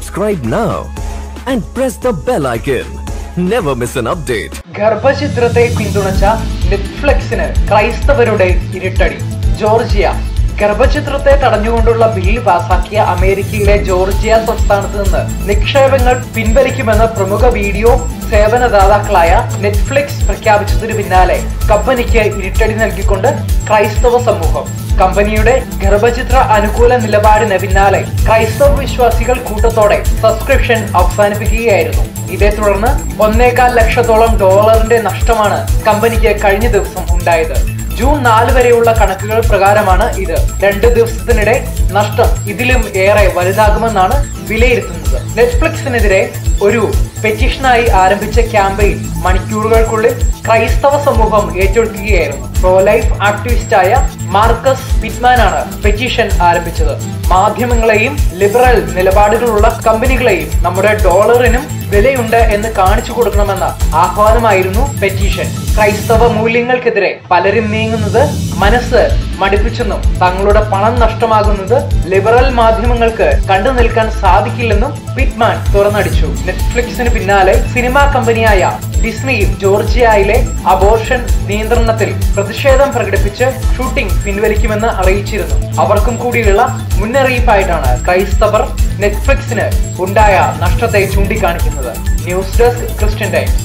Subscribe now and press the bell icon. Never miss an update. ഗർഭചിത്രത്തെ പിന്തുണച്ച നെറ്റ്ഫ്ലിക്സിന് ക്രൈസ്തവരുടെ ഇരുട്ടടി Georgia ഗർഭചിത്രത്തെ തടഞ്ഞുകൊണ്ടുള്ള bill പാസാക്കിയ അമേരിക്കയിലെ Georgia സംസ്ഥാനത്ത് നിന്ന് നിക്ഷേപങ്ങൾ പിൻവലിക്കുമെന്ന് പ്രമുഖ വീഡിയോ സേവനദാതാക്കളായ നെറ്റ്ഫ്ലിക്സ് പ്രഖ്യാപിച്ചതിനു പിന്നാലെ കമ്പനിക്ക് ഇരുട്ടടി നൽകിക്കൊണ്ട് ക്രൈസ്തവ സമൂഹം കമ്പനിയുടെ ഗർഭചിത്ര അനുകൂല നിലപാടിന് പിന്നാലെ ക്രൈസ്തവ വിശ്വാസികൾ കൂട്ടത്തോടെ സബ്സ്ക്രിപ്ഷൻ അവസാനിപ്പിക്കുകയായിരുന്നു ഇതേ തുടർന്ന് ഒന്നേകാൽ ലക്ഷത്തോളം ഡോളറിന്റെ നഷ്ടമാണ് കമ്പനിക്ക് കഴിഞ്ഞ ദിവസം ഉണ്ടായത് ജൂൺ നാല് വരെയുള്ള കണക്കുകൾ പ്രകാരമാണ് ഇത് രണ്ട് ദിവസത്തിനിടെ നഷ്ടം ഇതിലും ഏറെ വലുതാകുമെന്നാണ് വിലയിരുത്തുന്നത് നെറ്റ്ഫ്ലിക്സിനെതിരെ ഒരു പെറ്റീഷനായി ആരംഭിച്ച ക്യാമ്പയിൻ മണിക്കൂറുകൾക്കുള്ളിൽ ക്രൈസ്തവ സമൂഹം ഏറ്റെടുക്കുകയായിരുന്നു പ്രോ ലൈഫ് ആക്ടിവിസ്റ്റായ മാർക്കസ് പിറ്റ്മാനാണ് പെറ്റീഷൻ ആരംഭിച്ചത് മാധ്യമങ്ങളെയും ലിബറൽ നിലപാടുകളുള്ള കമ്പനികളെയും നമ്മുടെ ഡോളറിനും വിലയുണ്ട് എന്ന് കാണിച്ചു കൊടുക്കണമെന്ന ആഹ്വാനമായിരുന്നു പെറ്റീഷൻ ക്രൈസ്തവ മൂല്യങ്ങൾക്കെതിരെ പലരും നീങ്ങുന്നത് മനസ്സ് മടുപ്പിച്ചെന്നും തങ്ങളുടെ പണം നഷ്ടമാകുന്നത് ലിബറൽ മാധ്യമങ്ങൾക്ക് കണ്ടു നിൽക്കാൻ സാധിക്കില്ലെന്നും പിറ്റ്മാൻ തുറന്നടിച്ചു നെറ്റ്ഫ്ലിക്സിന് പിന്നാലെ സിനിമാ കമ്പനിയായ ഡിസ്നിയും ജോർജിയയിലെ അബോർഷൻ നിയന്ത്രണത്തിൽ പ്രതിഷേധം പ്രകടിപ്പിച്ച് ഷൂട്ടിംഗ് പിൻവലിക്കുമെന്ന് അറിയിച്ചിരുന്നു അവർക്കും കൂടിയുള്ള മുന്നറിയിപ്പായിട്ടാണ് ക്രൈസ്തവർ നെറ്റ്ഫ്ലിക്സിന് ഉണ്ടായ നഷ്ടത്തെ ചൂണ്ടിക്കാണിക്കുന്നത് news desk Christian Times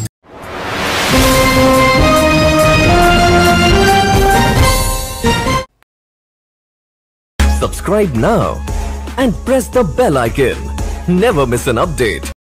Subscribe now and press the bell icon. Never miss an update.